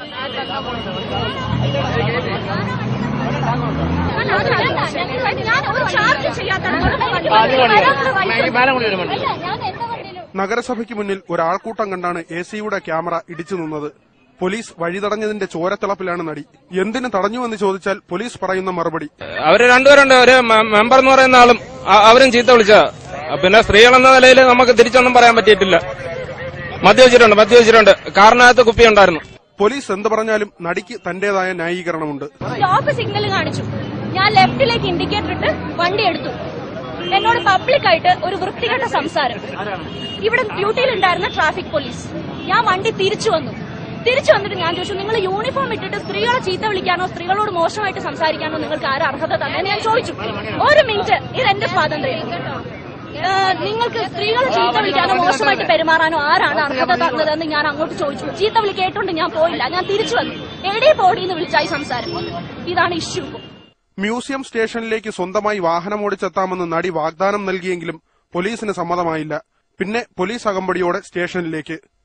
ഞാൻ ഒരു ചാർജ് ചെയ്യാത്ത നഗരസഭയ്ക്ക് മുന്നിൽ ഒരാൾക്കൂട്ടം കണ്ടാണ് എ സിയുടെ ക്യാമറ ഇടിച്ചു നിന്നത് പോലീസ് വഴിതടഞ്ഞതിന്റെ ചോരത്തിളപ്പിലാണ് നടി എന്തിന് തടഞ്ഞുവെന്ന് ചോദിച്ചാൽ പോലീസ് പറയുന്ന മറുപടി അവര് രണ്ടുപേരുണ്ട് ഒരു മെ- മെമ്പർ എന്ന് പറയുന്ന ആളും അ- അവരും ചീത്ത വിളിച്ച പിന്നെ സ്ത്രീകൾ എന്ന നിലയിൽ നമുക്ക് തിരിച്ചൊന്നും പറയാൻ പറ്റിയിട്ടില്ല മദ്യവെച്ചിട്ടുണ്ട് മദ്യവെച്ചിട്ടുണ്ട് കാറിനകത്ത് കുപ്പി ഉണ്ടായിരുന്നു പോലീസ് എന്ത് പറഞ്ഞാലും നടിക്ക് തന്റേതായ ന്യായീകരണമുണ്ട് സ്റ്റോപ്പ് സിഗ്നൽ കാണിച്ചു ഞാൻ ലെഫ്റ്റിലേക്ക് ഇൻഡിക്കേറ്റർ ഇട്ട് വണ്ടി എടുത്തു എന്നോട് പബ്ലിക് ആയിട്ട് ഒരു വൃത്തികെട്ട സംസാരം ഇവിടെ ഡ്യൂട്ടിയിൽ ഉണ്ടായിരുന്ന ട്രാഫിക് പോലീസ് ഞാൻ വണ്ടി തിരിച്ചു വന്നു തിരിച്ചു വന്നിട്ട് ഞാൻ ചോദിച്ചു നിങ്ങൾ യൂണിഫോം ഇട്ടിട്ട് സ്ത്രീകളെ ചീത്ത വിളിക്കാനോ സ്ത്രീകളോട് മോശമായിട്ട് സംസാരിക്കാനോ നിങ്ങൾക്ക് ആരും അർഹത തന്നെ ഞാൻ ചോദിച്ചു ഒരു മിനിറ്റ് ഇത് എന്റെ സ്വാതന്ത്ര്യം ഏഹ്, നിങ്ങൾക്ക് സ്ത്രീകളെ ചീത്ത വിളിക്കാനോ മോശമായിട്ട് പെരുമാറാനോ ആരാണ് അർഹത തന്നതെന്ന് ഞാൻ അങ്ങോട്ട് ചോദിച്ചു ചീത്ത വിളി കേട്ടോണ്ട് ഞാൻ പോയില്ല ഞാൻ തിരിച്ചു വന്നു എടേ പോടിയെന്ന് വിളിച്ചായി സംസാരം ഇതാണ് ഇഷ്യൂ മ്യൂസിയം സ്റ്റേഷനിലേക്ക് സ്വന്തമായി വാഹനമോടിച്ചെത്താമെന്ന് നടി വാഗ്ദാനം നൽകിയെങ്കിലും പോലീസിന് സമ്മതമായില്ല പിന്നെ പോലീസ് അകമ്പടിയോടെ സ്റ്റേഷനിലേക്ക്